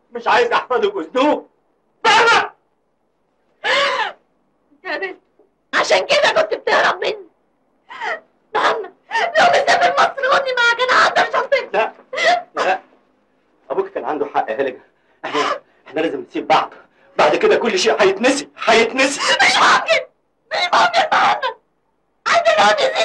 مش عايز احفادك اسلوب فاهمه يا بنت عشان كده كنت بتهرب مني محمد لو مسافر مصر خدني معاك انا هقدر شنطتي لا لا ابوك كان عنده حق يا هلجة احنا احنا لازم نسيب بعض بعد كده كل شيء هيتنسي هيتنسي مش ممكن مش ممكن محمد عايز الواد